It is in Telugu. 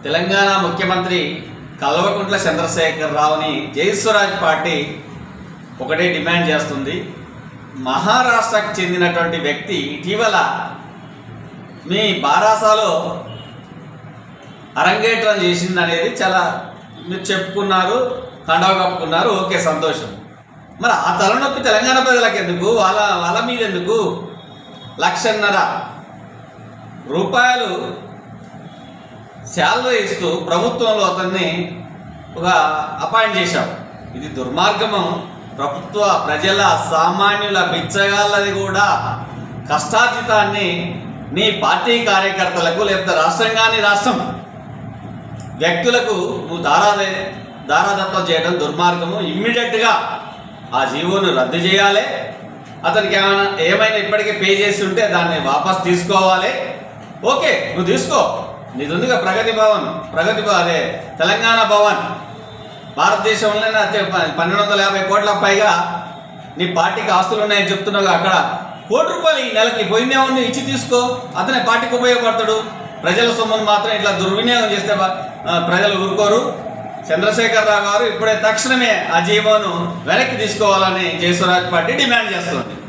తెలంగాణ ముఖ్యమంత్రి కల్వకుంట్ల చంద్రశేఖర్ రావుని జయస్వరాజ్ పార్టీ ఒకటే డిమాండ్ చేస్తుంది మహారాష్ట్రకు చెందినటువంటి వ్యక్తి ఇటీవల మీ బారాసాలో అరంగేట్రం చేసింది అనేది చాలా మీరు చెప్పుకున్నారు కండవ కప్పుకున్నారు ఓకే సంతోషం మరి ఆ తలనొప్పి తెలంగాణ ప్రజలకు ఎందుకు వాళ్ళ వాళ్ళ మీద ఎందుకు లక్షన్నర రూపాయలు శాలరీ ఇస్తూ ప్రభుత్వంలో అతన్ని ఒక అపాయింట్ చేశాం ఇది దుర్మార్గము ప్రభుత్వ ప్రజల సామాన్యుల బిచ్చగాళ్ళది కూడా కష్టార్జితాన్ని నీ పార్టీ కార్యకర్తలకు లేకపోతే రాష్ట్రం కానీ రాష్ట్రం వ్యక్తులకు నువ్వు దారాదే దారాదత్తం చేయడం దుర్మార్గము ఇమ్మీడియట్గా ఆ జీవోను రద్దు చేయాలి అతనికి ఏమైనా ఏమైనా ఇప్పటికే పే చేసి ఉంటే దాన్ని వాపస్ తీసుకోవాలి ఓకే నువ్వు తీసుకో నీది ఉందిగా ప్రగతి భవన్ ప్రగతి భవన్ అదే తెలంగాణ భవన్ భారతదేశంలోనే అత్య పన్నెండు వందల యాభై కోట్ల పైగా నీ పార్టీకి ఆస్తులు ఉన్నాయని చెప్తున్నావు అక్కడ కోటి రూపాయలు ఈ నెలకి పోయిందే ఉంది ఇచ్చి తీసుకో అతనే పార్టీకి ఉపయోగపడతాడు ప్రజల సొమ్మును మాత్రం ఇట్లా దుర్వినియోగం చేస్తే బా- ఆ, ప్రజలు ఊరుకోరు చంద్రశేఖర్ రావు గారు ఇప్పుడే తక్షణమే ఆ జీవోను వెనక్కి తీసుకోవాలని జయస్వరాజ్ పార్టీ డిమాండ్ చేస్తుంది